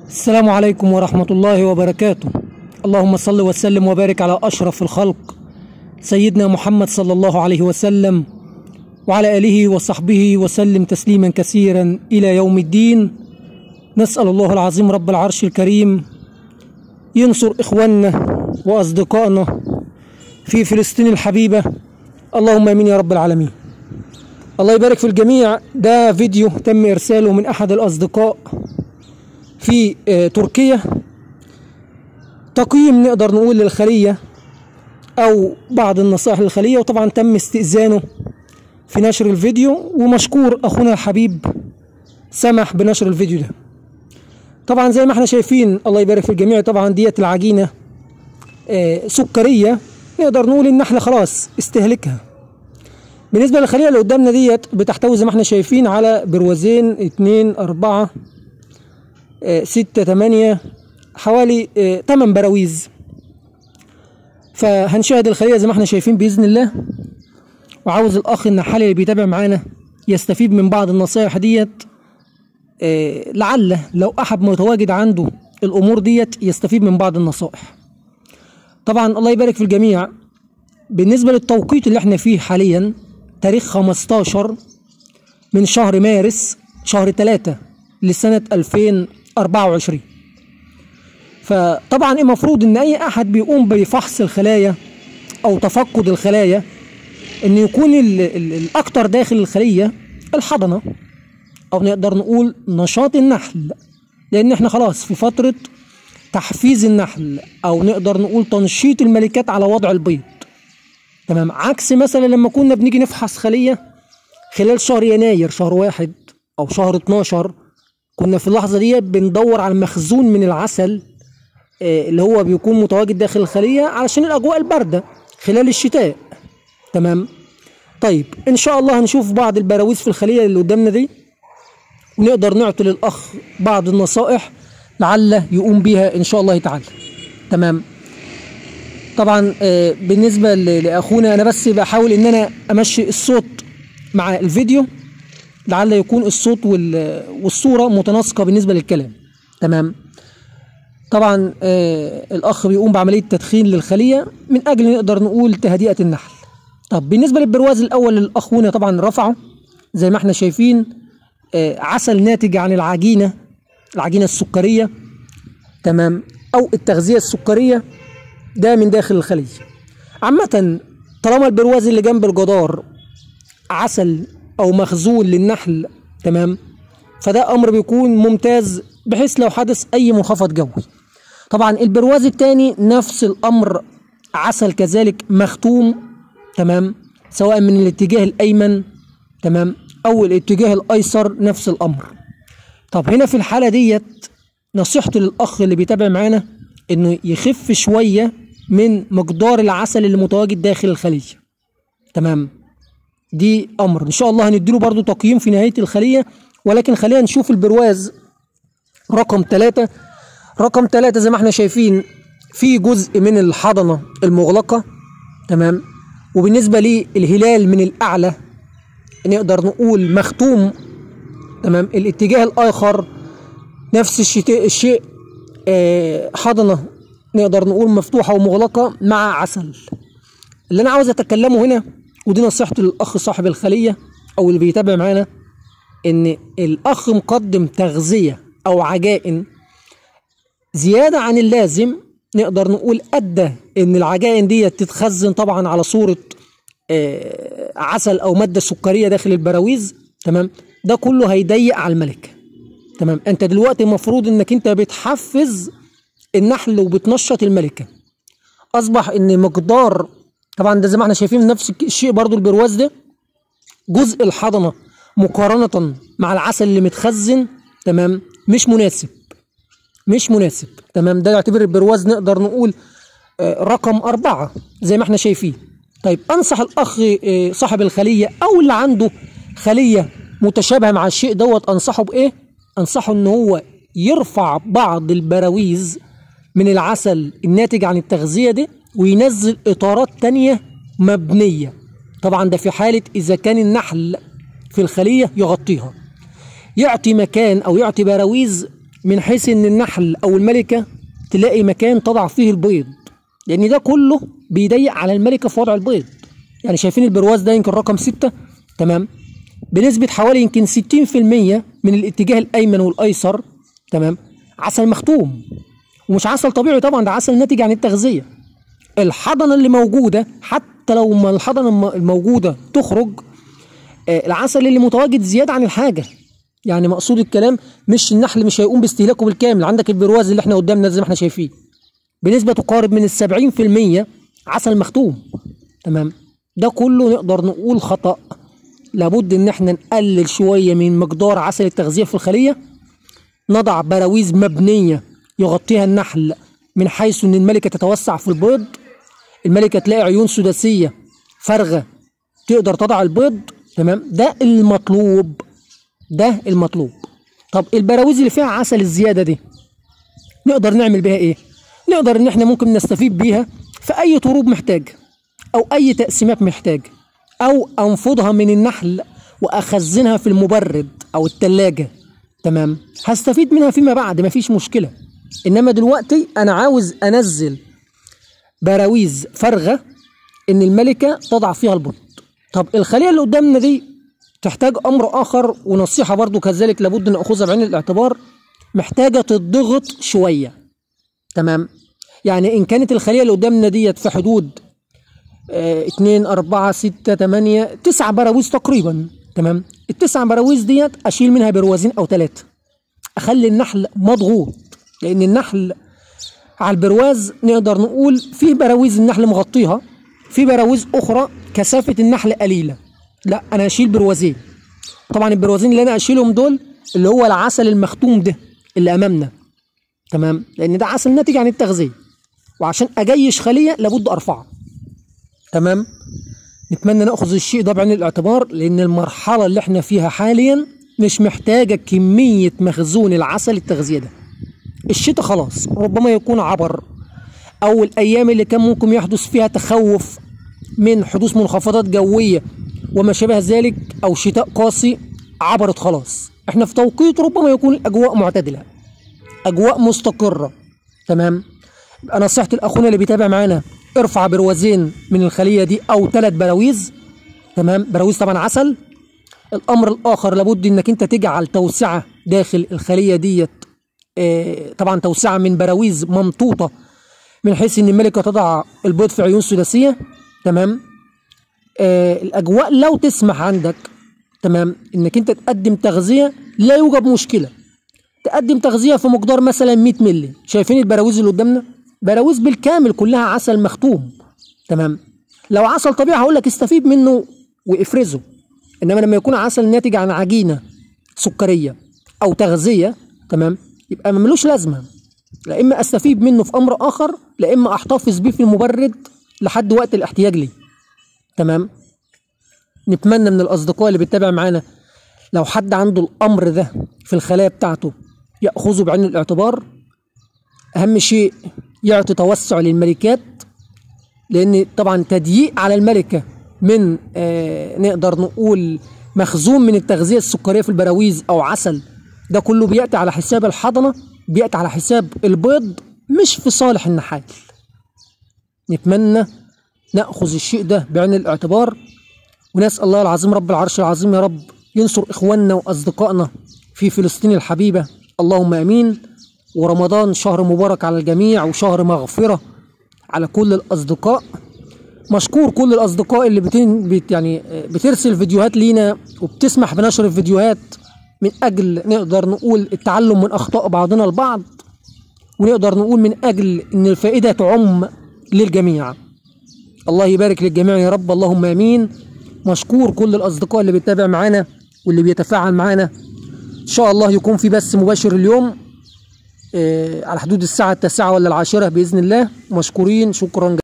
السلام عليكم ورحمة الله وبركاته اللهم صل وسلم وبارك على أشرف الخلق سيدنا محمد صلى الله عليه وسلم وعلى آله وصحبه وسلم تسليما كثيرا إلى يوم الدين نسأل الله العظيم رب العرش الكريم ينصر إخواننا وأصدقائنا في فلسطين الحبيبة اللهم آمين يا رب العالمين الله يبارك في الجميع ده فيديو تم إرساله من أحد الأصدقاء في آه، تركيا تقييم نقدر نقول للخلية أو بعض النصائح للخلية وطبعا تم استئذانه في نشر الفيديو ومشكور أخونا الحبيب سمح بنشر الفيديو ده طبعا زي ما احنا شايفين الله يبارك في الجميع طبعا ديت العجينة آه، سكرية نقدر نقول ان احنا خلاص استهلكها بالنسبة للخلية اللي قدامنا ديت بتحتوي زي ما احنا شايفين على بروازين اتنين اربعة آه، ستة تمانية حوالي آه، تمن براويز فهنشاهد الخلية زي ما احنا شايفين بإذن الله وعاوز الأخ النحالي اللي بيتابع معانا يستفيد من بعض النصائح ديت آه، لعل لو أحد متواجد عنده الأمور ديت يستفيد من بعض النصائح طبعا الله يبارك في الجميع بالنسبة للتوقيت اللي احنا فيه حاليا تاريخ 15 من شهر مارس شهر 3 لسنة 2024 فطبعا المفروض ان اي احد بيقوم بفحص الخلايا او تفقد الخلايا ان يكون ال ال الاكتر داخل الخلية الحضنة او نقدر نقول نشاط النحل لان احنا خلاص في فترة تحفيز النحل او نقدر نقول تنشيط الملكات على وضع البيض تمام عكس مثلا لما كنا بنيجي نفحص خلية خلال شهر يناير شهر واحد او شهر 12 كنا في اللحظة دي بندور على مخزون من العسل آه، اللي هو بيكون متواجد داخل الخلية علشان الأجواء الباردة خلال الشتاء تمام طيب إن شاء الله هنشوف بعض البراويز في الخلية اللي قدامنا دي ونقدر نعطي للأخ بعض النصائح لعل يقوم بيها إن شاء الله تعالى تمام طبعا آه، بالنسبة ل- لأخونا أنا بس بحاول إن أنا أمشي الصوت مع الفيديو لعل يكون الصوت وال- والصورة متناسقة بالنسبة للكلام تمام طبعا آه الأخ بيقوم بعملية تدخين للخلية من أجل نقدر نقول تهدئة النحل طب بالنسبة للبرواز الأول اللي الأخونا طبعا رفعه زي ما احنا شايفين آه عسل ناتج عن العجينة العجينة السكرية تمام أو التغذية السكرية ده من داخل الخلية عامة طالما البرواز اللي جنب الجدار عسل او مخزون للنحل تمام فده امر بيكون ممتاز بحيث لو حدث اي منخفض جوي طبعا البرواز الثاني نفس الامر عسل كذلك مختوم تمام سواء من الاتجاه الايمن تمام او الاتجاه الايسر نفس الامر طب هنا في الحاله ديت نصيحتي للاخ اللي بيتابع معانا انه يخف شويه من مقدار العسل اللي متواجد داخل الخليه تمام دي امر ان شاء الله هنديله برضو تقييم في نهايه الخليه ولكن خلينا نشوف البرواز رقم ثلاثة رقم ثلاثة زي ما احنا شايفين في جزء من الحضنة المغلقة تمام وبالنسبة للهلال من الأعلى نقدر نقول مختوم تمام الاتجاه الآخر نفس الشيء الشيء آه، حضنة نقدر نقول مفتوحة ومغلقة مع عسل اللي انا عاوز اتكلمه هنا ودي نصيحتي للاخ صاحب الخليه او اللي بيتابع معانا ان الاخ مقدم تغذيه او عجائن زياده عن اللازم نقدر نقول ادى ان العجائن دي تتخزن طبعا على صوره آه، عسل او ماده سكريه داخل البراويز تمام ده كله هيضيق على الملكه تمام انت دلوقتي المفروض انك انت بتحفز النحل وبتنشط الملكه اصبح ان مقدار طبعا ده زي ما احنا شايفين نفس الشيء برضو البرواز ده جزء الحضنه مقارنه مع العسل اللي متخزن تمام مش مناسب مش مناسب تمام ده يعتبر البرواز نقدر نقول آه، رقم أربعة زي ما احنا شايفين طيب أنصح الأخ آه، صاحب الخلية أو اللي عنده خلية متشابهة مع الشيء دوت أنصحه بإيه؟ أنصحه إن هو يرفع بعض البراويز من العسل الناتج عن التغذية دي وينزل إطارات تانية مبنية طبعا ده في حالة إذا كان النحل في الخلية يغطيها يعطي مكان أو يعطي براويز من حيث ان النحل او الملكه تلاقي مكان تضع فيه البيض لان ده كله بيضيق على الملكه في وضع البيض يعني شايفين البرواز ده يمكن رقم ستة تمام بنسبة حوالي يمكن 60% من الاتجاه الأيمن والأيسر تمام عسل مختوم ومش عسل طبيعي طبعا ده عسل ناتج عن التغذية الحضنة اللي موجودة حتى لو ما الحضنة الم- الموجودة تخرج آه، العسل اللي متواجد زيادة عن الحاجة يعني مقصود الكلام مش النحل مش هيقوم باستهلاكه بالكامل عندك البرواز اللي احنا قدامنا زي ما احنا شايفين بنسبة تقارب من السبعين في المية عسل مختوم تمام ده كله نقدر نقول خطأ لابد ان احنا نقلل شوية من مقدار عسل التغذية في الخلية نضع براويز مبنية يغطيها النحل من حيث ان الملكة تتوسع في البيض الملكة تلاقي عيون سداسية فارغة تقدر تضع البيض تمام ده المطلوب ده المطلوب طب البراويز اللي فيها عسل الزيادة دي نقدر نعمل بيها ايه نقدر ان احنا ممكن نستفيد بيها في اي طروب محتاج او اي تقسيمات محتاج او انفضها من النحل واخزنها في المبرد او التلاجة تمام هستفيد منها فيما بعد مفيش مشكلة انما دلوقتي انا عاوز انزل براويز فارغة ان الملكة تضع فيها البيض طب الخلية اللي قدامنا دي تحتاج امر اخر ونصيحة برضو كذلك لابد ان اخذها بعين الاعتبار محتاجة تضغط شوية تمام يعني ان كانت الخلية اللي قدامنا ديت في حدود آه، اتنين اربعة ستة تمانية تسع براويز تقريبا تمام التسع براويز ديت اشيل منها بروازين او ثلاثة اخلي النحل مضغوط لان النحل على البرواز نقدر نقول في براويز النحل مغطيها في براويز اخرى كثافة النحل قليلة لا انا اشيل بروازين طبعا البروازين اللي انا اشيلهم دول اللي هو العسل المختوم ده اللي امامنا تمام لان ده عسل ناتج عن التغذية وعشان اجيش خلية لابد ارفعه تمام نتمنى ناخذ الشيء ده بعين الاعتبار لان المرحله اللي احنا فيها حاليا مش محتاجه كميه مخزون العسل التغذيه ده الشتاء خلاص ربما يكون عبر او الايام اللي كان ممكن يحدث فيها تخوف من حدوث منخفضات جويه وما شابه ذلك او شتاء قاسي عبرت خلاص احنا في توقيت ربما يكون الاجواء معتدله اجواء مستقره تمام يبقى نصيحتي لاخونا اللي بيتابع معانا ارفع بروازين من الخليه دي او ثلاث براويز تمام براويز طبعا عسل الامر الاخر لابد انك انت تجعل توسعه داخل الخليه ديت آه، طبعا توسعه من براويز ممطوطه من حيث ان الملكه تضع البيض في عيون سداسيه تمام آه الاجواء لو تسمح عندك تمام انك انت تقدم تغذيه لا يوجد مشكله تقدم تغذيه في مقدار مثلا 100 مللي شايفين البراويز اللي قدامنا براويز بالكامل كلها عسل مختوم تمام لو عسل طبيعي هقول لك استفيد منه وافرزه انما لما يكون عسل ناتج عن عجينه سكريه او تغذيه تمام يبقى ملوش لازمه لا اما استفيد منه في امر اخر لا اما احتفظ بيه في المبرد لحد وقت الاحتياج ليه تمام نتمنى من الاصدقاء اللي بيتابع معانا لو حد عنده الامر ده في الخلايا بتاعته ياخذه بعين الاعتبار اهم شيء يعطي توسع للملكات لان طبعا تضييق على الملكه من آه نقدر نقول مخزون من التغذيه السكريه في البراويز او عسل ده كله بياتي على حساب الحضنه بياتي على حساب البيض مش في صالح النحال نتمنى ناخذ الشيء ده بعين الاعتبار ونسال الله العظيم رب العرش العظيم يا رب ينصر اخواننا واصدقائنا في فلسطين الحبيبه اللهم امين ورمضان شهر مبارك على الجميع وشهر مغفره على كل الاصدقاء مشكور كل الاصدقاء اللي بتن بت يعني بترسل فيديوهات لينا وبتسمح بنشر الفيديوهات من اجل نقدر نقول التعلم من اخطاء بعضنا البعض ونقدر نقول من اجل ان الفائده تعم للجميع الله يبارك للجميع يا رب اللهم امين مشكور كل الاصدقاء اللي بيتابع معانا واللي بيتفاعل معانا ان شاء الله يكون في بث مباشر اليوم آه، على حدود الساعه التاسعه ولا العاشره باذن الله مشكورين شكرا